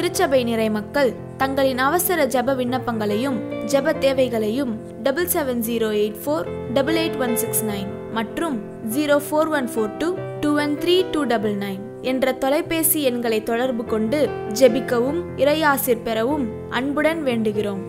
திருச்சபை நிறை மக்கள் தங்களின் அவசர ஜெப விண்ணப்பங்களையும் ஜெப தேவைகளையும் double seven zero eight four double eight one six nine மற்றும் zero four one four two two one three two double nine என்ற தொலைபேசி எண்களை தொடர்பு கொண்டு ஜெபிக்கவும் இறையாசிர் பெறவும் அன்புடன் வேண்டுகிறோம்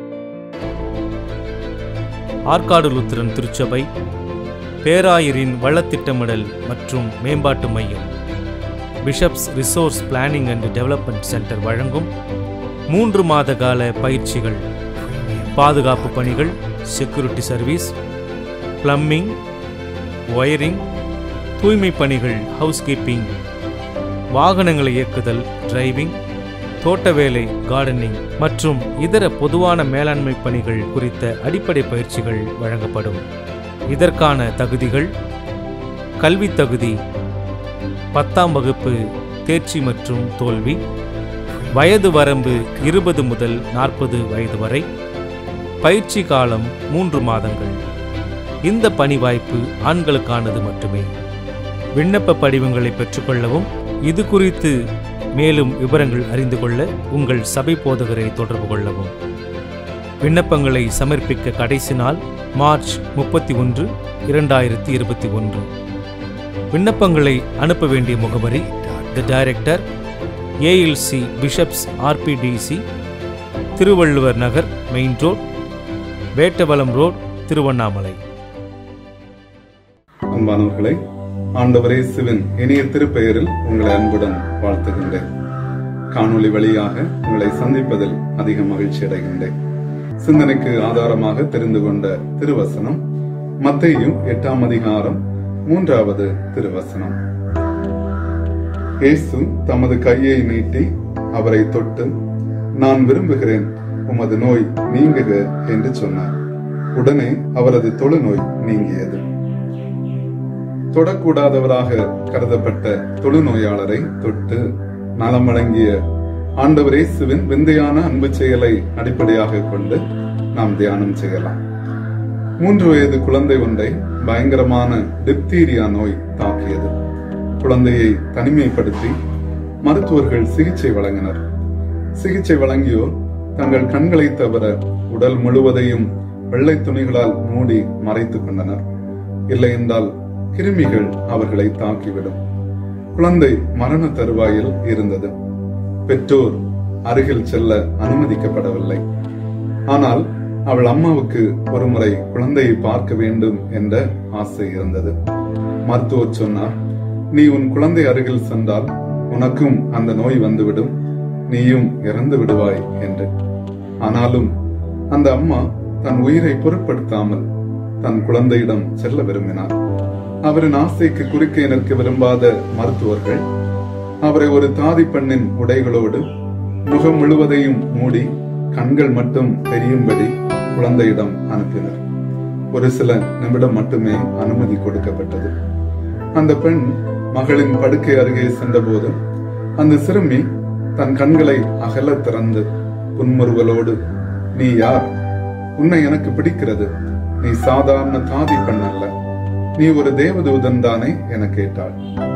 ஆற்காடு லுத்திரன் திருச்சபை பேராயரின் வளத்திட்டமிடல் மற்றும் மேம்பாட்டு மையம் bishop's resource planning and development centre வழங்கும் மூன்று மாத கால பயிற்சிகள் பாதுகாப்பு பணிகள் செக்யூரிட்டி சர்வீஸ் பிளம்பிங் ஒயரிங் தூய்மை பணிகள் ஹவுஸ்கீப்பிங் வாகனங்களை இயக்குதல் டிரைவிங் தோட்ட வேலை கார்டனிங் மற்றும் இதர பொதுவான மேலாண்மை பணிகள் குறித்த அடிப்படை பயிற்சிகள் வழங்கப்படும் இதற்கான தகுதிகள் கல்வித் தகுதி பத்தாம் வகுப்பு தேர்ச்சி மற்றும் தோல்வி வயது வரம்பு இருபது முதல் நாற்பது வயது வரை பயிற்சி காலம் மூன்று மாதங்கள் இந்த பணி வாய்ப்பு ஆண்களுக்கானது மட்டுமே விண்ணப்ப படிவங்களை பெற்றுக்கொள்ளவும் இது குறித்து மேலும் விவரங்கள் அறிந்து கொள்ள உங்கள் சபை போதகரை தொடர்பு கொள்ளவும் விண்ணப்பங்களை சமர்ப்பிக்க கடைசி நாள் மார்ச் முப்பத்தி ஒன்று இரண்டாயிரத்தி இருபத்தி ஒன்று விண்ணப்பங்களை அனுப்ப வேண்டிய முகவரி the director ALC bishop's RPDC Thiruvalluvar Nagar main road Vettavalam road Tiruvannamalai அன்பானவர்களே ஆண்டவர் இயேசுவின் இனிய திருப்பெயரில் உங்களை அன்புடன் வாழ்த்துகின்றேன் காணொளி வழியாக உங்களை சந்திப்பதில் அதிக மகிழ்ச்சி அடைகின்றேன் சிந்தனைக்கு ஆதாரமாக தெரிந்து கொண்ட திருவசனம் மத்தேயு எட்டாம் அதிகாரம் மூன்றாவது திருவசனம் இயேசு தமது கையை நீட்டி அவரை தொட்டு நான் விரும்புகிறேன் உமது நோய் நீங்குக என்று சொன்னார் உடனே அவரது தொழுநோய் நீங்கியது தொடக்கூடாதவராக கருதப்பட்ட தொழுநோயாளரை தொட்டு நலம் வழங்கிய ஆண்டவர் இயேசுவின் விந்தையான அன்பு செயலை அடிப்படையாக கொண்டு நாம் தியானம் செய்யலாம் மூன்று வயது குழந்தை ஒன்றை பயங்கரமான டிப்தீரியா நோய் தாக்கியது குழந்தையை தனிமைப்படுத்தி மருத்துவர்கள் சிகிச்சை வழங்கினர் சிகிச்சை வழங்கியோர் தங்கள் கண்களை தவிர உடல் முழுவதையும் வெள்ளை துணிகளால் மூடி மறைத்துக் கொண்டனர் இல்லை என்றால் கிருமிகள் அவர்களை தாக்கிவிடும் குழந்தை மரண தருவாயில் இருந்தது பெற்றோர் அருகில் செல்ல அனுமதிக்கப்படவில்லை ஆனால் அவள் அம்மாவுக்கு ஒருமுறை குழந்தையை பார்க்க வேண்டும் என்ற ஆசை இருந்தது மருத்துவர் சொன்னார் நீ உன் குழந்தை அருகில் சென்றால் உனக்கும் அந்த நோய் வந்துவிடும் நீயும் இறந்து விடுவாய் என்று ஆனாலும் அந்த அம்மா தன் உயிரை பொருட்படுத்தாமல் தன் குழந்தையிடம் செல்ல விரும்பினார் அவரின் ஆசைக்கு குறுக்கே நிற்க விரும்பாத மருத்துவர்கள் அவரை ஒரு தாதி பெண்ணின் உடைகளோடு முகம் முழுவதையும் மூடி கண்கள் மட்டும் தெரியும்படி குழந்தையிடம் அனுப்பினர் ஒரு சில நிமிடம் மட்டுமே அனுமதி கொடுக்கப்பட்டது அந்த பெண் மகளின் படுக்கை அருகே சென்றபோது அந்த சிறுமி தன் கண்களை அகல திறந்து புன்முறுவலோடு நீ யார் உன்னை எனக்கு பிடிக்கிறது நீ சாதாரண தாதி பெண் அல்ல நீ ஒரு தேவதூதன் தானே என கேட்டாள்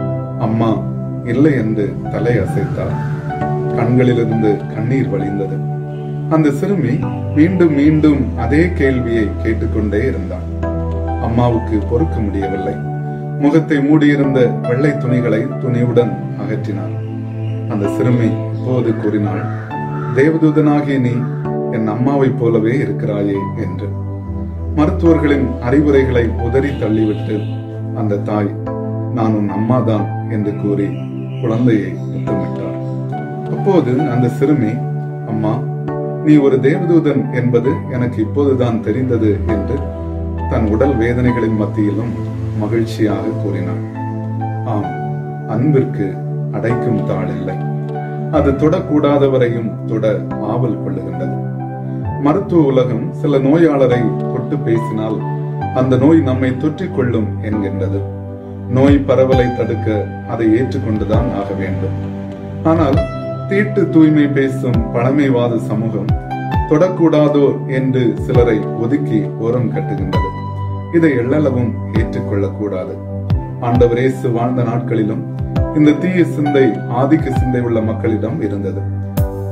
அம்மா இல்லை என்று தலை அசைத்தாள் கண்களிலிருந்து கண்ணீர் வழிந்தது அந்த சிறுமி மீண்டும் மீண்டும் அதே கேள்வியை கேட்டுக்கொண்டே இருந்தாள் அம்மாவுக்கு பொறுக்க முடியவில்லை முகத்தை மூடியிருந்த வெள்ளை துணிகளை துணிவுடன் அகற்றினார் அந்த சிறுமி இப்போது கூறினாள் தேவதூதனாகிய நீ என் அம்மாவைப் போலவே இருக்கிறாயே என்று மருத்துவர்களின் அறிவுரைகளை உதறி தள்ளிவிட்டு அந்த தாய் நான் உன் அம்மாதான் என்று கூறி குழந்தையை முத்தமிட்டார் அப்போது அந்த சிறுமி அம்மா நீ ஒரு தேவதூதன் என்பது எனக்கு இப்போதுதான் தெரிந்தது என்று தன் உடல் வேதனைகளின் மத்தியிலும் மகிழ்ச்சியாக கூறினாள் ஆம் அன்பிற்கு அடைக்கும் தாள் இல்லை அது தொடக்கூடாதவரையும் தொட ஆவல் கொள்ளுகின்றது மருத்துவ உலகம் சில நோயாளரை தொட்டு பேசினால் அந்த நோய் நம்மை தொற்றிக் கொள்ளும் என்கின்றது நோய் பரவலை தடுக்க அதை ஏற்றுக்கொண்டுதான் ஆக வேண்டும் ஆனால் தீட்டு தூய்மை பேசும் பழமைவாத சமூகம் தொடக்கூடாதோ என்று சிலரை ஒதுக்கி ஓரம் கட்டுகின்றது இதை எள்ளளவும் ஏற்றுக்கொள்ளக்கூடாது ஆண்டவர் இயேசு வாழ்ந்த நாட்களிலும் இந்த தீய சிந்தை ஆதிக்க சிந்தை உள்ள மக்களிடம் இருந்தது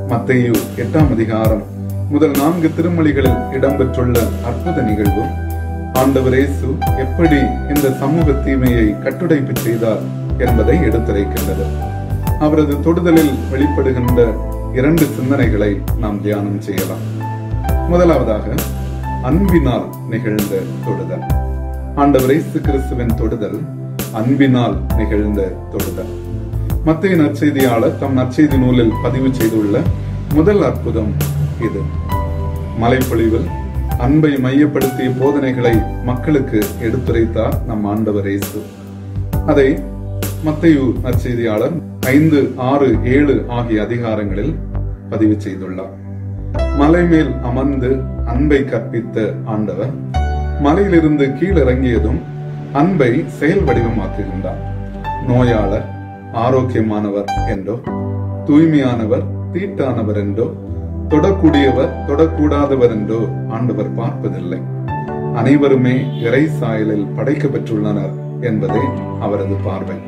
மத்தேயு எட்டாம் அதிகாரம் முதல் நான்கு திருமொழிகளில் இடம்பெற்றுள்ள அற்புத நிகழ்வும் ஆண்டவர் இயேசு எப்படி இந்த சமூக தீமையை கட்டுடைப்பு செய்தார் என்பதை எடுத்துரைக்கின்றது அவரது தொடுதலில் வெளிப்படுகின்ற இரண்டு சிந்தனைகளை நாம் தியானம் செய்யலாம் முதலாவதாக அன்பினால் நிகழ்ந்த தொடுதல் ஆண்டவர் இயேசு கிறிஸ்துவின் தொடுதல் அன்பினால் நிகழ்ந்த தொடுதல் மத்திய நற்செய்தியாளர் தம் நற்செய்தி நூலில் பதிவு செய்துள்ள முதல் அற்புதம் இது மலைப்பொழிவில் அன்பை மையப்படுத்திய போதனைகளை மக்களுக்கு எடுத்துரைத்தார் நம் ஆண்டவர் இயேசு அதை மத்தையு நற்செய்தியாளர் ஐந்து ஆறு ஏழு ஆகிய அதிகாரங்களில் பதிவு செய்துள்ளார் மலை மேல் அமர்ந்து அன்பை கற்பித்த ஆண்டவர் மலையிலிருந்து கீழிறங்கியதும் அன்பை செயல் வடிவமாக்குகின்றார் நோயாளர் ஆரோக்கியமானவர் என்றோ தூய்மையானவர் தீட்டானவர் என்றோ தொடக்கூடியவர் தொடக்கூடாதவர் என்றோ ஆண்டவர் பார்ப்பதில்லை அனைவருமே இறை சாயலில் படைக்கப்பட்டுள்ளனர் என்பதே அவரது பார்வை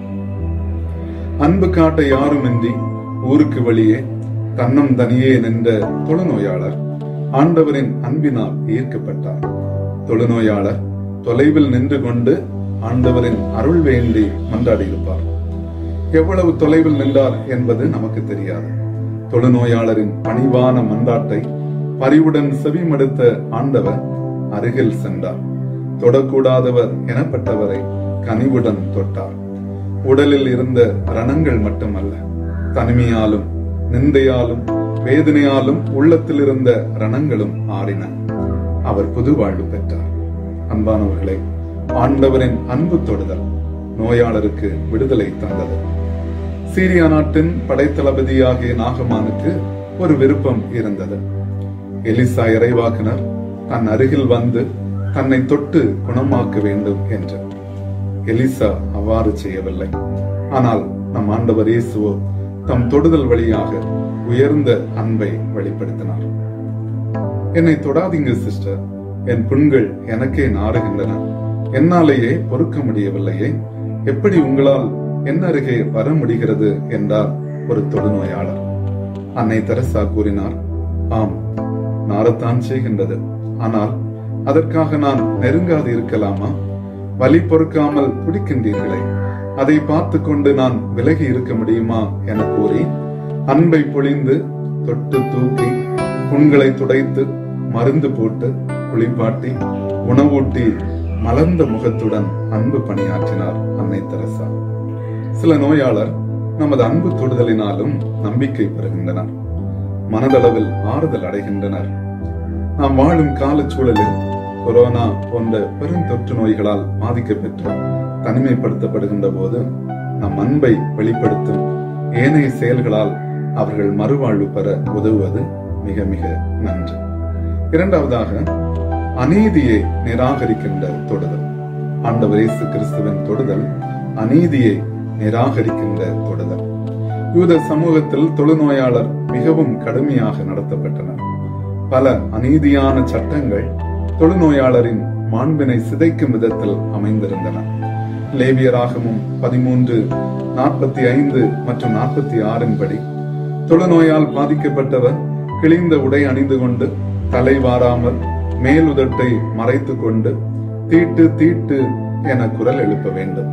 அன்பு காட்ட யாருமின்றி ஊருக்கு வெளியே தன்னம் தனியே நின்ற தொழுநோயாளர் ஆண்டவரின் அன்பினால் ஈர்க்கப்பட்டார் தொழுநோயாளர் தொலைவில் நின்று கொண்டு ஆண்டவரின் அருள் வேண்டி மன்றாடியிருப்பார் எவ்வளவு தொலைவில் நின்றார் என்பது நமக்கு தெரியாது தொழுநோயாளரின் பணிவான மன்றாட்டை பரிவுடன் செவிமடுத்த ஆண்டவர் அருகில் சென்றார் தொடக்கூடாதவர் எனப்பட்டவரை கனிவுடன் தொட்டார் உடலில் இருந்த ரணங்கள் மட்டுமல்ல தனிமையாலும் நிந்தையாலும் வேதனையாலும் உள்ளத்தில் இருந்த ரணங்களும் ஆறின அவர் புது வாழ்வு பெற்றார் அன்பானவர்களே ஆண்டவரின் அன்பு தொடுதல் நோயாளருக்கு விடுதலை தந்தது சீரியா நாட்டின் படைத்தளபதியாகிய நாகமானுக்கு ஒரு விருப்பம் இருந்தது எலிசா இறைவாக்கினர் தன் அருகில் வந்து தன்னை தொட்டு குணமாக்க வேண்டும் என்று எலிசா அவ்வாறு செய்யவில்லை ஆனால் நம் ஆண்டவர் இயேசுவோ தம் தொடுதல் வழியாக உயர்ந்த அன்பை வெளிப்படுத்தினார் என்னை தொடாதீங்க சிஸ்டர் என் புண்கள் எனக்கே நாறுகின்றன என்னாலேயே பொறுக்க முடியவில்லையே எப்படி உங்களால் என் அருகே வர முடிகிறது என்றார் ஒரு தொடுநோயாளர் அன்னை தெரசா கூறினார் ஆம் நாரத்தான் செய்கின்றது ஆனால் அதற்காக நான் நெருங்காது இருக்கலாமா வலி பொறுக்காமல் துடிக்கின்றீர்களே அதை பார்த்து கொண்டு நான் விலகி இருக்க முடியுமா என கூறி அன்பை பொழிந்து தொட்டு தூக்கி புண்களை துடைத்து மருந்து போட்டு குளிப்பாட்டி உணவூட்டி மலர்ந்த முகத்துடன் அன்பு பணியாற்றினார் அன்னை தெரசா சில நோயாளர் நமது அன்பு தொடுதலினாலும் நம்பிக்கை பெறுகின்றனர் மனதளவில் ஆறுதல் அடைகின்றனர் நாம் வாழும் காலச்சூழலில் கொரோனா போன்ற பெருந்தொற்று நோய்களால் பாதிக்கப்பெற்று தனிமைப்படுத்தப்படுகின்ற போது நம் அன்பை வெளிப்படுத்தும் ஏனைய செயல்களால் அவர்கள் மறுவாழ்வு பெற உதவுவது மிக மிக நன்று இரண்டாவதாக அநீதியை நிராகரிக்கின்ற தொடுதல் ஆண்டவர் இயேசு கிறிஸ்துவின் தொடுதல் அநீதியை நிராகரிக்கின்ற தொடுதல் யூத சமூகத்தில் தொழுநோயாளர் மிகவும் கடுமையாக நடத்தப்பட்டனர் பல அநீதியான சட்டங்கள் தொழுநோயாளரின் மாண்பினை சிதைக்கும் விதத்தில் அமைந்திருந்தன லேவியராகமும் பதிமூன்று நாற்பத்தி ஐந்து மற்றும் நாற்பத்தி ஆறின் படி தொழுநோயால் பாதிக்கப்பட்டவர் கிழிந்த உடை அணிந்து கொண்டு தலை வாராமல் மேலுதட்டை மறைத்துக் கொண்டு தீட்டு தீட்டு என குரல் எழுப்ப வேண்டும்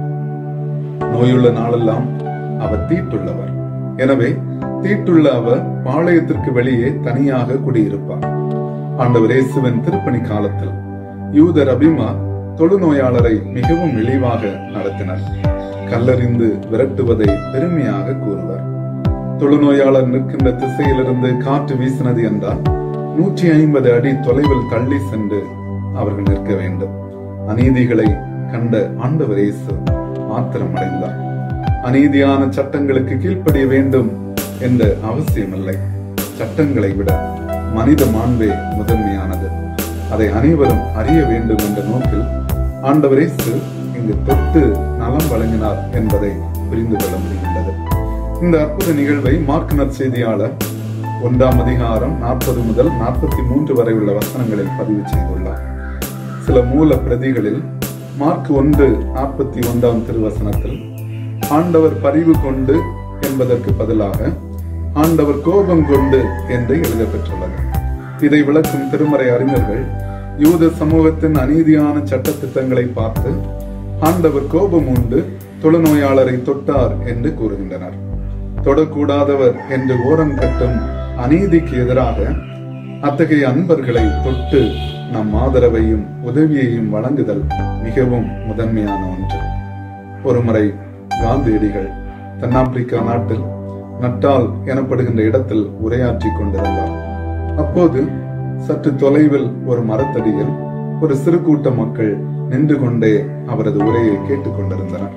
நோயுள்ள நாளெல்லாம் அவர் தீட்டுள்ளவர் எனவே தீட்டுள்ள அவர் பாளையத்திற்கு வெளியே தனியாக குடியிருப்பார் ஆண்டவர் இயேசுவின் திருப்பணி காலத்தில் யூதர் அபிமா தொழுநோயாளரை மிகவும் இழிவாக நடத்தினர் கல்லறிந்து விரட்டுவதை பெருமையாக கூறுவர் தொழுநோயாளர் நிற்கின்ற திசையிலிருந்து காற்று வீசினது என்றால் நூற்றி ஐம்பது அடி தொலைவில் தள்ளி சென்று அவர்கள் நிற்க வேண்டும் அநீதிகளை கண்ட ஆண்டவர் இயேசு ஆத்திரம் அடைந்தார் அநீதியான சட்டங்களுக்கு கீழ்ப்படிய வேண்டும் என்ற அவசியமில்லை சட்டங்களை விட மனித மாண்பே முதன்மையானது அதை அனைவரும் அறிய வேண்டும் என்ற நோக்கில் ஆண்டவர் இயேசு இங்கு தொட்டு நலம் வழங்கினார் என்பதை புரிந்து கொள்ள முடிகின்றது இந்த அற்புத நிகழ்வை மார்க் நற்செய்தியாளர் ஒன்றாம் அதிகாரம் நாற்பது முதல் நாற்பத்தி மூன்று வரை உள்ள வசனங்களில் பதிவு செய்துள்ளார் சில மூல பிரதிகளில் மார்க் ஒன்று நாற்பத்தி ஒன்றாம் திருவசனத்தில் ஆண்டவர் பரிவு கொண்டு என்பதற்கு பதிலாக ஆண்டவர் கோபம் கொண்டு என்று எழுதப்பெற்றுள்ளது இதை விளக்கும் திருமறை அறிஞர்கள் யூத சமூகத்தின் அநீதியான சட்ட திட்டங்களை பார்த்து ஆண்டவர் கோபம் உண்டு தொழுநோயாளரை தொட்டார் என்று கூறுகின்றனர் தொடக்கூடாதவர் என்று ஓரம் கட்டும் அநீதிக்கு எதிராக அத்தகைய அன்பர்களை தொட்டு நம் ஆதரவையும் உதவியையும் வழங்குதல் மிகவும் முதன்மையான ஒன்று ஒருமுறை காந்தியடிகள் தென்னாப்பிரிக்கா நாட்டில் நட்டால் எனப்படுகின்ற இடத்தில் உரையாற்றி கொண்டிருந்தார் அப்போது சற்று தொலைவில் ஒரு மரத்தடியில் ஒரு சிறு கூட்ட மக்கள் நின்று கொண்டே அவரது உரையை கேட்டுக் கொண்டிருந்தனர்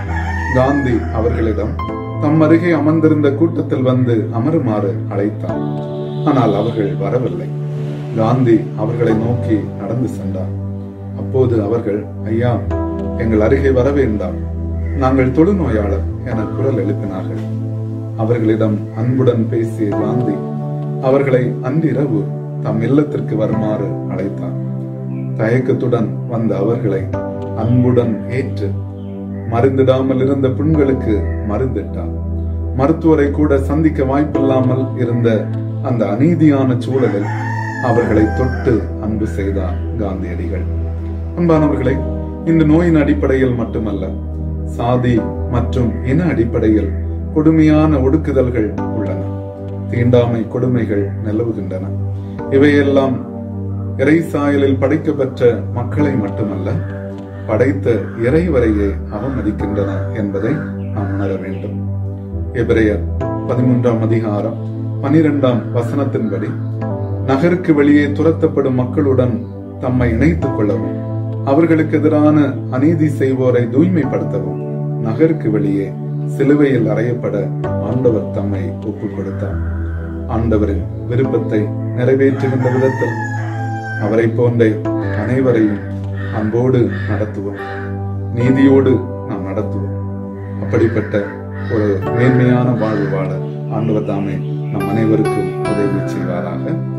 காந்தி அவர்களிடம் தம் அருகே அமர்ந்திருந்த கூட்டத்தில் வந்து அமருமாறு அழைத்தார் ஆனால் அவர்கள் வரவில்லை காந்தி அவர்களை நோக்கி நடந்து சென்றார் அப்போது அவர்கள் ஐயா எங்கள் அருகே வர வேண்டாம் நாங்கள் தொழுநோயாளர் என குரல் எழுப்பினார்கள் அவர்களிடம் அன்புடன் பேசிய காந்தி அவர்களை அன்றிரவு தம் இல்லத்திற்கு வருமாறு அழைத்தார் தயக்கத்துடன் வந்த அவர்களை அன்புடன் ஏற்று மருந்திடாமல் இருந்த புண்களுக்கு மருந்திட்டார் மருத்துவரை கூட சந்திக்க வாய்ப்பில்லாமல் இருந்த அந்த அநீதியான சூழலில் அவர்களை தொட்டு அன்பு செய்தார் காந்தியடிகள் அன்பானவர்களை இந்த நோயின் அடிப்படையில் மட்டுமல்ல சாதி மற்றும் இன அடிப்படையில் கொடுமையான ஒடுக்குதல்கள் உள்ளன தீண்டாமை கொடுமைகள் நிலவுகின்றன இவையெல்லாம் இறை சாயலில் படைக்கப்பெற்ற மக்களை மட்டுமல்ல படைத்த இறைவரையே அவமதிக்கின்றன என்பதை நாம் உணர வேண்டும் எபிரேயர் பதிமூன்றாம் அதிகாரம் பனிரெண்டாம் வசனத்தின்படி நகருக்கு வெளியே துரத்தப்படும் மக்களுடன் தம்மை இணைத்துக் கொள்ளவும் அவர்களுக்கு எதிரான அநீதி செய்வோரை தூய்மைப்படுத்தவும் நகருக்கு வெளியே சிலுவையில் அறையப்பட ஆண்டவர் தம்மை ஒப்புக் கொடுத்தார் ஆண்டவரின் விருப்பத்தை நிறைவேற்றுகின்ற விதத்தில் அவரை போன்ற அனைவரையும் அன்போடு நடத்துவோம் நீதியோடு நாம் நடத்துவோம் அப்படிப்பட்ட ஒரு மேன்மையான வாழ்வு வாழ ஆண்டவர் தாமே நம் அனைவருக்கும் உதவி செய்வாராக